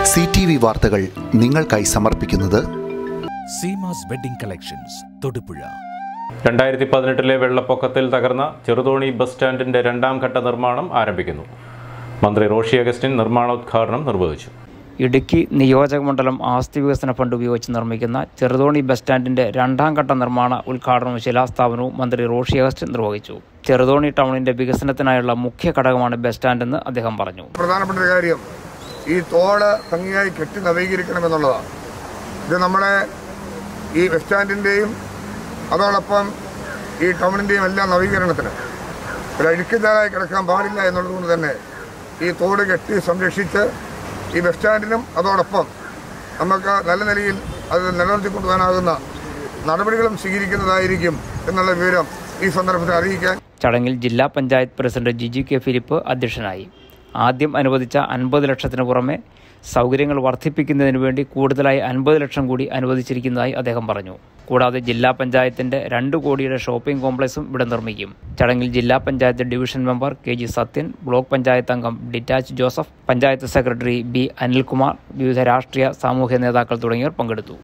C T V വാർത്തകൾ നിങ്ങൾക്കായി സമർപ്പിക്കുന്നത് സീമാസ് വെഡിംഗ് കളക്ഷൻസ് തൊടുപുഴ രണ്ടായിരത്തി പതിനെട്ടിലെ വെള്ളപ്പൊക്കത്തിൽ തകർന്ന ചെറുതോണി ബസ് സ്റ്റാൻഡിന്റെ രണ്ടാം ഘട്ട നിർമ്മാണം ആരംഭിക്കുന്നു മന്ത്രി റോഷി അഗസ്റ്റിൻ നിർമ്മാണോദ്ഘാടനം നിർവഹിച്ചു ഇടുക്കി നിയോജകമണ്ഡലം ആസ്തി വികസന ഫണ്ട് ഉപയോഗിച്ച് നിർമ്മിക്കുന്ന ചെറുതോണി ബസ് സ്റ്റാൻഡിന്റെ രണ്ടാം ഘട്ട നിർമ്മാണ ഉദ്ഘാടനവും ശിലാസ്ഥാപനവും മന്ത്രി റോഷി അഗസ്റ്റിൻ നിർവഹിച്ചു ചെറുതോണി ടൗണിന്റെ വികസനത്തിനായുള്ള മുഖ്യ ഘടകമാണ് ബസ് സ്റ്റാൻഡെന്ന് അദ്ദേഹം പറഞ്ഞു പ്രധാനപ്പെട്ട ഒരു കാര്യം ഈ തോട് ഭംഗിയായി കെട്ടി നവീകരിക്കണമെന്നുള്ളതാണ് ഇത് നമ്മുടെ ഈ ബസ് സ്റ്റാൻഡിൻ്റെയും അതോടൊപ്പം ഈ ടൗണിൻ്റെയും എല്ലാം നവീകരണത്തിന് ഒരു അഴുക്കുചാലായി കിടക്കാൻ പാടില്ല എന്നുള്ളതുകൊണ്ട് തന്നെ ഈ തോട് കെട്ടി സംരക്ഷിച്ച് ഈ ബസ് സ്റ്റാൻഡിനും അതോടൊപ്പം നമുക്ക് നല്ല നിലയിൽ അത് നിലനിർത്തിക്കൊണ്ടുപോകാനാകുന്ന നടപടികളും സ്വീകരിക്കുന്നതായിരിക്കും എന്നുള്ള വിവരം ഈ സന്ദർഭത്തിൽ അറിയിക്കാൻ ചടങ്ങിൽ ജില്ലാ പഞ്ചായത്ത് പ്രസിഡന്റ് ജിജി കെ ഫിലിപ്പ് അധ്യക്ഷനായി ആദ്യം അനുവദിച്ച അൻപത് ലക്ഷത്തിന് പുറമെ സൗകര്യങ്ങൾ വർദ്ധിപ്പിക്കുന്നതിന് വേണ്ടി കൂടുതലായി അൻപത് ലക്ഷം കൂടി അനുവദിച്ചിരിക്കുന്നതായി അദ്ദേഹം പറഞ്ഞു കൂടാതെ ജില്ലാ പഞ്ചായത്തിന്റെ രണ്ട് കോടിയുടെ ഷോപ്പിംഗ് കോംപ്ലക്സും ഇവിടെ നിർമ്മിക്കും ചടങ്ങിൽ ജില്ലാ panchayat division member K G Sathyan block panchayat അംഗം ഡിറ്റാച്ച് ജോസഫ് പഞ്ചായത്ത് സെക്രട്ടറി ബി അനിൽകുമാർ വിവിധ രാഷ്ട്രീയ സാമൂഹ്യ നേതാക്കൾ തുടങ്ങിയവർ പങ്കെടുത്തു